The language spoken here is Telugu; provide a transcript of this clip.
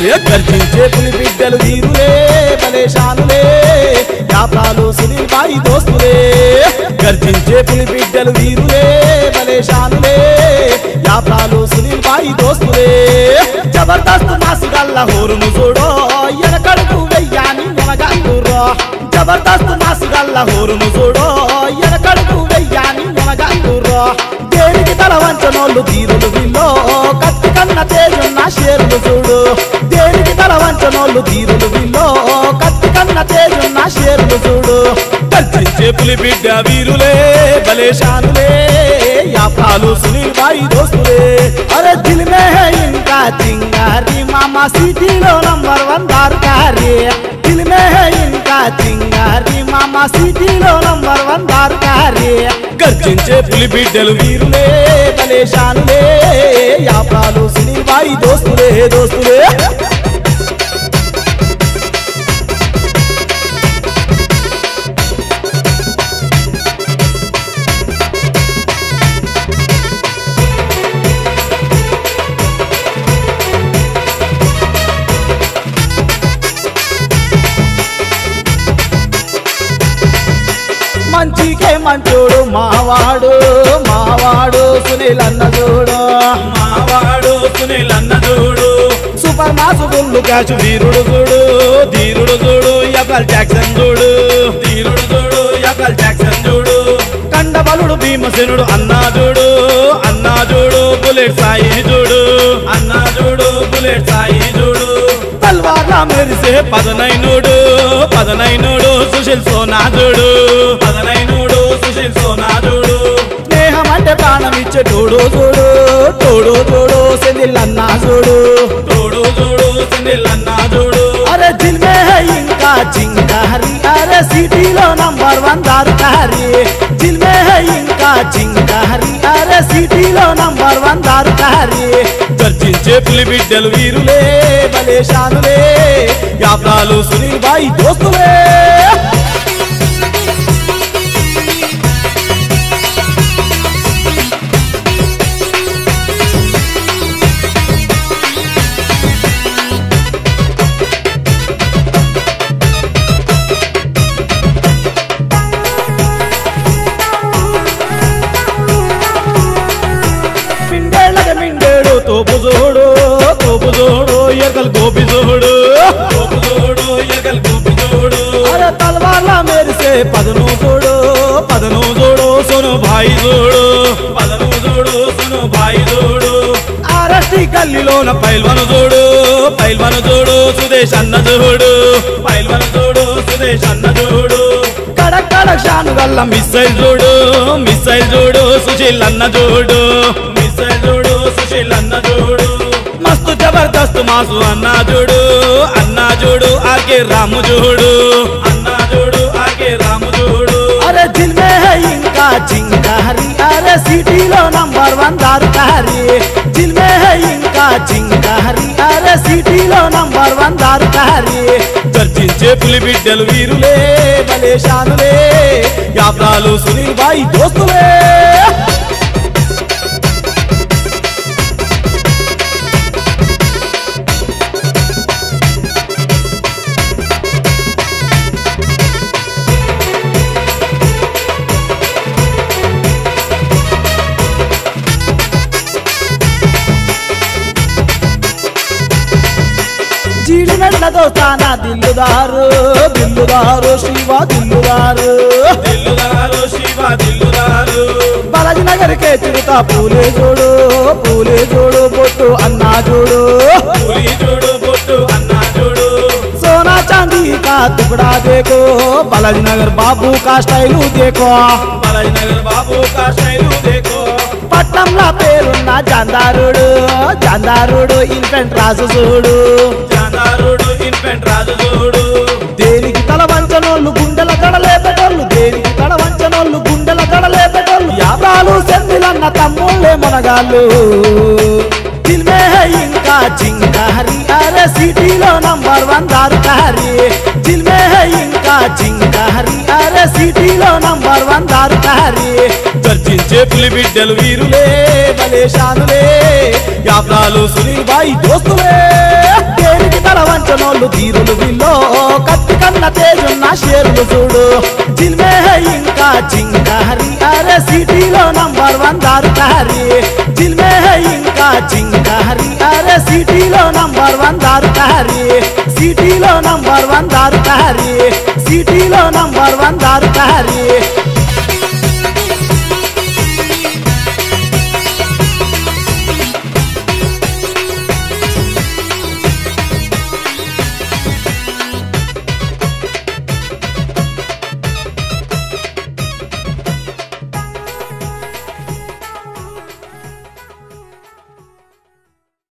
గర్జించే పులి బిడ్డలు వీరులే బలేశానులే యాప్రాలు సునీల్ బాయి దోస్తులే గర్జించే పులి బిడ్డలు వీరులే బలేశానులే యాప్రాలు సునీల్ బాయి దోస్తులే జబర్దస్త్ మాసుగల్ల హోరును చూడో ఎనకడుకు వెయ్యాని మునగందురో జబర్దస్త్ మాసుగల్ల హోరును చూడో ఎనకడుకు వెయ్యాని మునగందురో దేనికి తల వంచనోళ్ళు తీరులు వీళ్ళో కత్తి కన్న తేజున్న షేరులు చూడు దేనికి తల వంచనోళ్ళు తీరులు వీళ్ళో కత్తి కన్న తేజున్న షేరులు చూడు గర్జించే పులి బిడ్డ వీరులే బలేశానులే యాపాలు సునీల్ బాయి దోస్తులే అరే దిల్ మే హై ఇన్కా చింగారి మామా సిటీలో నంబర్ వన్ దారుకారి దిల్ మే హై ఇన్కా చింగారి మామా సిటీలో నంబర్ వన్ దారుకారి గర్జించే పులి బిడ్డలు వీరులే బలేశానులే యాపాలు సునీల్ బాయి దోస్తులే దోస్తులే మంచికే మంచోడు మావాడు మావాడు సునీల్ అన్న చూడు మావాడు సునీల్ అన్న చూడు సూపర్ మాసు గుళ్ళు క్యాచ్ వీరుడు చూడు ధీరుడు చూడు ఎకల్ జాక్సన్ చూడు ధీరుడు చూడు ఎకల్ జాక్సన్ చూడు కండబలుడు భీమసేనుడు అన్నా చూడు అన్నా చూడు బుల్లెట్ సాయి చూడు అన్నా చూడు బుల్లెట్ సాయి చూడు తల్వార్ల మెరిసే పదనైనుడు పదనైనుడు సుశీల్ సోనా చూడు పదనైనుడు సుశీల్ సోనా చూడు స్నేహం అంటే ప్రాణం ఇచ్చే తోడు చూడు తోడు చూడు సెందిల్ అన్న చూడు చూడు చూడు సునీల్ అన్నా చూడు అరే దిల్ మే హై ఇంకా చింగారి అరే సిటీలో నంబర్ వన్ దారుకారి దిల్ మే హై ఇంకా చింగారి అరే సిటీలో నంబర్ వన్ దారుకారి గర్జించే పులి బిడ్డలు వీరులే బలేశానులే యాప్రాలు సునీల్ బాయి దోస్తులే మిండేళ్ళకి మిండేడు తోపు చూడు తోపు చూడు ఎగల్ గోపి చూడు తోపు చూడు ఎగల్ గోపి చూడు అరే తల్వార్ల మెరిసే పదను చూడు పదను చూడు సోను భాయి చూడు పదను చూడు సోను భాయి చూడు ఆర్ఎస్టీ గల్లీలోన పైల్వను చూడు పైల్వను చూడు సుదేశ్ అన్న చూడు పైల్వను చూడు సుదేశ్ అన్న చూడు కడక్ కడక్ షాను గల్ల మిస్సైల్ చూడు మిస్సైల్ చూడు సుశీల్ అన్న చూడు మిస్సైల్ చూడు సుశీల్ అన్న చూడు మస్తు జబర్దస్త్ మాసు అన్న చూడు అన్న చూడు ఆకే రాము చూడు అన్న చూడు ఆకే రాము చూడు అరే దిల్ మే హై ఇంకా చింగారి అరే సిటీలో నంబర్ వన్ దారుకారి దిల్ మే హై ఇంకా చింగారి అరే సిటీలో నంబర్ వన్ దారుకారి గర్జించే పులి బిడ్డలు వీరులే బలేశానులే యాప్రాలు సునీల్ బాయి దోస్తులే జీడిమెట్ల దోస్తాన దిల్లుదారు దిల్లుదారు శివ దిల్లుదారు దిల్లుదారు శివ దిల్లుదారు బాలాజీ నగర్కే చిరుత పూలే చూడు పూలే చూడు బొట్టు అన్నా చూడు పులి చూడు బొట్టు అన్న చూడు సోనా చాందీ కా తుకడా దేకో బాలాజీ నగర్ బాబు కా స్టైలు దేకో బాలాజీ నగర్ బాబు కా శైలు దేకో పట్నంలా పేరున్న జాందారుడు జాందారుడు ఇన్ఫెంట్ రాజు చూడు జానారుడు ఇన్ఫెంట్ రాజు చూడు దేనికి తల వంచనోళ్ళు గుండెల కడలేపెటోళ్ళు దేనికి తల వంచనోళ్ళు గుండెల కడలేపెటోళ్ళు యాభాలు సెందిలన్న తమ్ముళ్ళే మనగాళ్ళు దిల్ మే హై ఇంకా చింగారి అరే సిటీలో నంబర్ వన్ దారుకారి దిల్ మే హై ఇంకా చింగారి అరే సిటీలో నంబర్ వన్ దారుకారి గర్జించే పులి బిడ్డలు వీరులే బలేశానులే యాప్రాలు సునీల్ బాయి దోస్తులే దేనికి కంచనోళ్ళు తీరులు వీళ్ళు కత్తి కన్న తేజున్న షేరులు చూడు జిల్మే ఇంకా చింగారి అరే సిటీలో నంబర్ వన్ దారుకారి జిల్మే ఇంకా చింగారి అరే సిటీలో నంబర్ వన్ దారుకారి సిటీలో నంబర్ వన్ దారుకారి సిటీలో నంబర్ వన్ దారుకారి